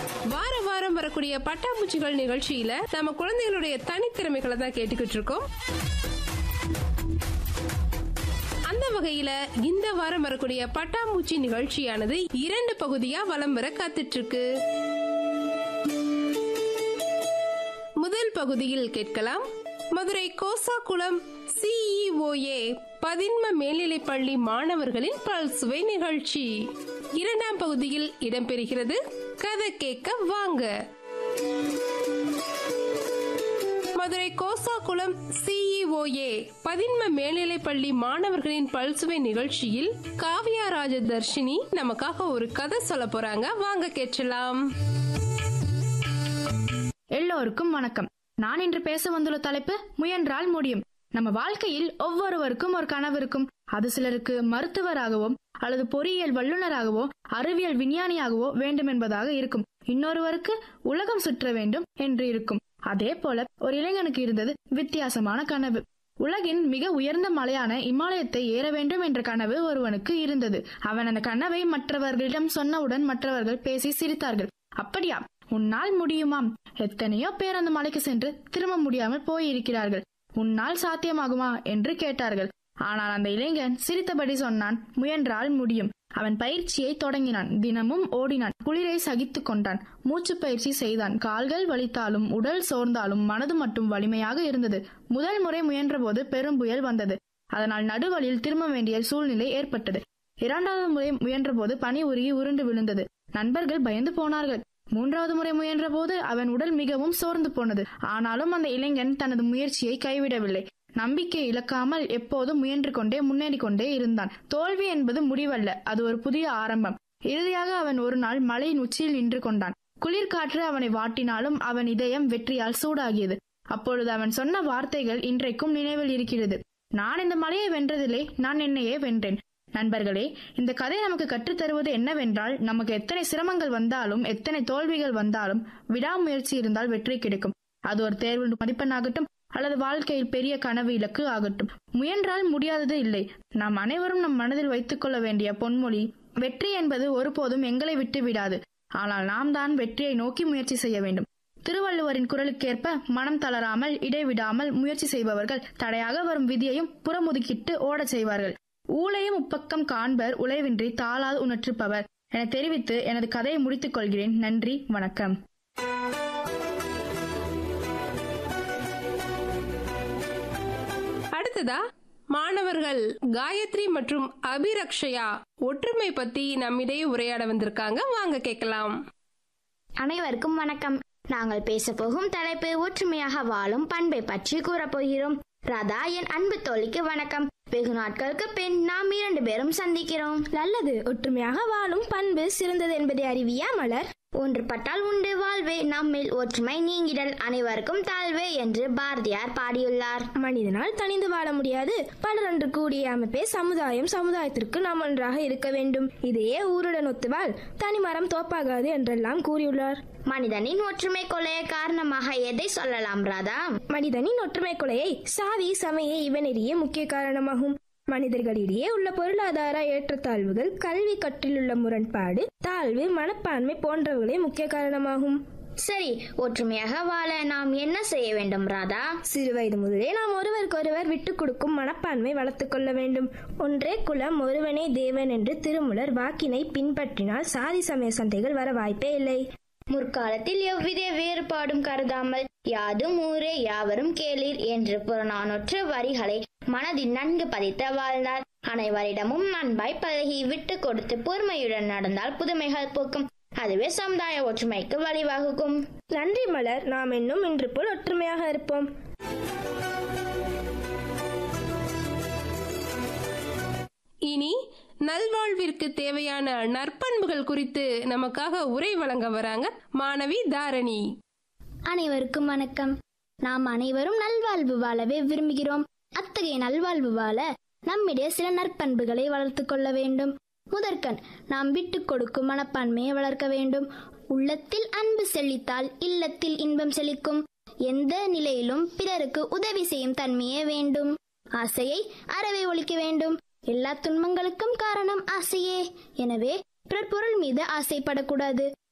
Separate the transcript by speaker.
Speaker 1: வார வாரம் வரக்கூடிய பட்டாம்பூச்சிகள் நிகழ்ச்சியில நம்ம குழந்தைகளுடைய தனித்திறமைகளை தான் கேட்டுக்கிட்டு இருக்கோம் அந்த வகையில இந்த வாரம் வரக்கூடிய பட்டாம்பூச்சி நிகழ்ச்சியானது இரண்டு பகுதியா வலம் வர காத்துட்டு இருக்கு முதல் பகுதியில் கேட்கலாம் மதுரை கோசாகுளம் சிஇஓஏ பதின்ம மேல்நிலைப்பள்ளி மாணவர்களின் பல்சுவை நிகழ்ச்சி இரண்டாம் பகுதியில் இடம்பெறுகிறது கதை கேட்க வாங்க மதுரை கோசாகுளம் சிஇஓஏ பதின்ம மேல்நிலைப்பள்ளி மாணவர்களின் பல்சுவை நிகழ்ச்சியில் காவியா ராஜதர்ஷினி நமக்காக ஒரு கதை சொல்ல போறாங்க வாங்க கேட்கலாம்
Speaker 2: எல்லோருக்கும் வணக்கம் நான் இன்று பேச வந்துள்ள தலைப்பு முயன்றால் முடியும் நம்ம வாழ்க்கையில் ஒவ்வொருவருக்கும் ஒரு கனவு இருக்கும் அது சிலருக்கு மருத்துவராகவோ அல்லது பொறியியல் வல்லுநராகவோ அறிவியல் விஞ்ஞானியாகவோ வேண்டும் என்பதாக இருக்கும் இன்னொருவருக்கு உலகம் சுற்ற வேண்டும் என்று இருக்கும் அதே போல ஒரு இளைஞனுக்கு இருந்தது வித்தியாசமான கனவு உலகின் மிக உயர்ந்த மலையான இமாலயத்தை ஏற வேண்டும் என்ற கனவு ஒருவனுக்கு இருந்தது அவன் அந்த கனவை மற்றவர்களிடம் சொன்னவுடன் மற்றவர்கள் பேசி சிரித்தார்கள் அப்படியா உன்னால் முடியுமாம் எத்தனையோ பேர் அந்த மலைக்கு சென்று திரும்ப முடியாமல் போயிருக்கிறார்கள் உன்னால் சாத்தியமாகுமா என்று கேட்டார்கள் ஆனால் அந்த இளைஞன் சிரித்தபடி சொன்னான் முயன்றால் முடியும் அவன் பயிற்சியை தொடங்கினான் தினமும் ஓடினான் குளிரை சகித்துக் கொண்டான் மூச்சு பயிற்சி செய்தான் கால்கள் வலித்தாலும் உடல் சோர்ந்தாலும் மனது மட்டும் வலிமையாக இருந்தது முதல் முறை முயன்றபோது பெரும் புயல் வந்தது அதனால் நடுவழியில் திரும்ப வேண்டிய சூழ்நிலை ஏற்பட்டது இரண்டாவது முறை முயன்றபோது பனி உருகி உருண்டு விழுந்தது நண்பர்கள் பயந்து போனார்கள் மூன்றாவது முறை முயன்றபோது அவன் உடல் மிகவும் சோர்ந்து போனது ஆனாலும் அந்த இளைஞன் தனது முயற்சியை கைவிடவில்லை நம்பிக்கை இழக்காமல் எப்போதும் முயன்று கொண்டே முன்னேறி கொண்டே இருந்தான் தோல்வி என்பது முடிவல்ல அது ஒரு புதிய ஆரம்பம் இறுதியாக அவன் ஒரு நாள் மலையின் உச்சியில் நின்று கொண்டான் குளிர்காற்று அவனை வாட்டினாலும் அவன் இதயம் வெற்றியால் சூடாகியது அப்பொழுது அவன் சொன்ன வார்த்தைகள் இன்றைக்கும் நினைவில் இருக்கிறது நான் இந்த மலையை வென்றதில்லை நான் என்னையே வென்றேன் நண்பர்களே இந்த கதை நமக்கு கற்றுத்தருவது என்னவென்றால் நமக்கு எத்தனை சிரமங்கள் வந்தாலும் எத்தனை தோல்விகள் வந்தாலும் விடாமுயற்சி இருந்தால் வெற்றி கிடைக்கும் அது ஒரு தேர்வு மதிப்பெண்ணாகட்டும் அல்லது வாழ்க்கையில் பெரிய கனவு இலக்கு ஆகட்டும் முயன்றால் முடியாதது இல்லை நாம் அனைவரும் நம் மனதில் வைத்துக் கொள்ள வேண்டிய பொன்மொழி வெற்றி என்பது ஒருபோதும் எங்களை விட்டு விடாது ஆனால் நாம் தான் வெற்றியை நோக்கி முயற்சி செய்ய வேண்டும் திருவள்ளுவரின் குரலுக்கேற்ப மனம் தளராமல் இடைவிடாமல் முயற்சி செய்பவர்கள் தடையாக வரும் விதியையும் புறமுதுக்கிட்டு ஓடச் செய்வார்கள் ஊழையும் உப்பக்கம் காண்பர் உழைவின்றி தாளால் உணற்றுப்பவர் என தெரிவித்து எனது கதையை முடித்துக் கொள்கிறேன் நன்றி வணக்கம்
Speaker 1: அடுத்ததா மாணவர்கள் காயத்ரி மற்றும் அபிரக்ஷயா ஒற்றுமை பத்தி நம்மிடையே உரையாட வந்திருக்காங்க வாங்க கேட்கலாம்
Speaker 3: அனைவருக்கும் வணக்கம் நாங்கள் பேசப் போகும் தலைப்பு ஒற்றுமையாக வாழும் பண்பை பற்றி கூறப்போகிறோம் ராதா என் அன்பு தோழிக்கு வணக்கம் வெகு நாட்களுக்கு பின் நாம் இரண்டு பேரும் சந்திக்கிறோம்
Speaker 4: நல்லது ஒற்றுமையாக வாழும் பண்பு சிறந்தது என்பதை அறிவியா மலர்
Speaker 3: ஒன்றுபட்டால் உண்டு வாழ்வே நம்மில் ஒற்றுமை நீங்கிடல் அனைவருக்கும் தாழ்வே என்று பாரதியார் பாடியுள்ளார்
Speaker 4: மனிதனால் தனிந்து வாழ முடியாது பலர் ஒன்று கூடிய அமைப்பே சமுதாயம் சமுதாயத்திற்கு நாம் ஒன்றாக இருக்க வேண்டும் இதையே ஊருடன் ஒத்துவாள் தனிமரம் தோப்பாகாது என்றெல்லாம் கூறியுள்ளார்
Speaker 3: மனிதனின் ஒற்றுமை கொலைய காரணமாக எதை சொல்லலாம் ராதா
Speaker 4: மனிதனின் ஒற்றுமை கொலையை சாதி சமய இவனெறிய முக்கிய காரணமாகும் மனிதர்களிடையே உள்ள பொருளாதார ஏற்றத்தாழ்வுகள் கல்வி கற்றிலுள்ள முரண்பாடு தாழ்வு மனப்பான்மை போன்றவர்களே முக்கிய காரணமாகும்
Speaker 3: சரி ஒற்றுமையாக வாழ நாம் என்ன செய்ய வேண்டும் ராதா
Speaker 4: சிறு வயது முதலே நாம் ஒருவருக்கொருவர் விட்டுக் கொடுக்கும் மனப்பான்மை வளர்த்துக் கொள்ள வேண்டும் ஒன்றே குலம் ஒருவனே தேவன் என்று திருமுலர் வாக்கினை பின்பற்றினால் சாதி சமய சண்டைகள் வர வாய்ப்பே இல்லை
Speaker 3: முற்காலத்தில் எவ்வித வேறுபாடும் கருதாமல் யாதும் ஊரே யாவரும் கேளீர் என்று புறநானூற்ற வரிகளை மனதில் நன்கு பதித்த வாழ்ந்தார் அனைவரிடமும் அன்பாய் பழகி விட்டு கொடுத்து பொறுமையுடன் நடந்தால் புதுமைகள் போக்கும் அதுவே சமுதாய ஒற்றுமைக்கு வழிவகுக்கும்
Speaker 4: நன்றி மலர் நாம் இன்னும் இன்று போல் ஒற்றுமையாக இருப்போம்
Speaker 1: இனி நல்வாழ்விற்கு தேவையான நற்பண்புகள் குறித்து நமக்காக உரை வழங்க வராங்க மாணவி தாரணி
Speaker 3: அனைவருக்கும் வணக்கம் நாம் அனைவரும் நல்வாழ்வு வாழவே விரும்புகிறோம் அத்தகைய நல்வாழ்வு வாழ நம்மிடையே சில நற்பண்புகளை வளர்த்துக் கொள்ள வேண்டும் முதற்கண் நாம் விட்டுக் கொடுக்கும் மனப்பான்மையை வளர்க்க வேண்டும் உள்ளத்தில் அன்பு செழித்தால் இல்லத்தில் இன்பம் செழிக்கும் எந்த நிலையிலும் பிறருக்கு உதவி செய்யும் தன்மையே வேண்டும் ஆசையை அறவே ஒழிக்க வேண்டும் எல்லா துன்பங்களுக்கும் காரணம் ஆசையே எனவே பிறர் பொருள் மீது ஆசைப்படக்கூடாது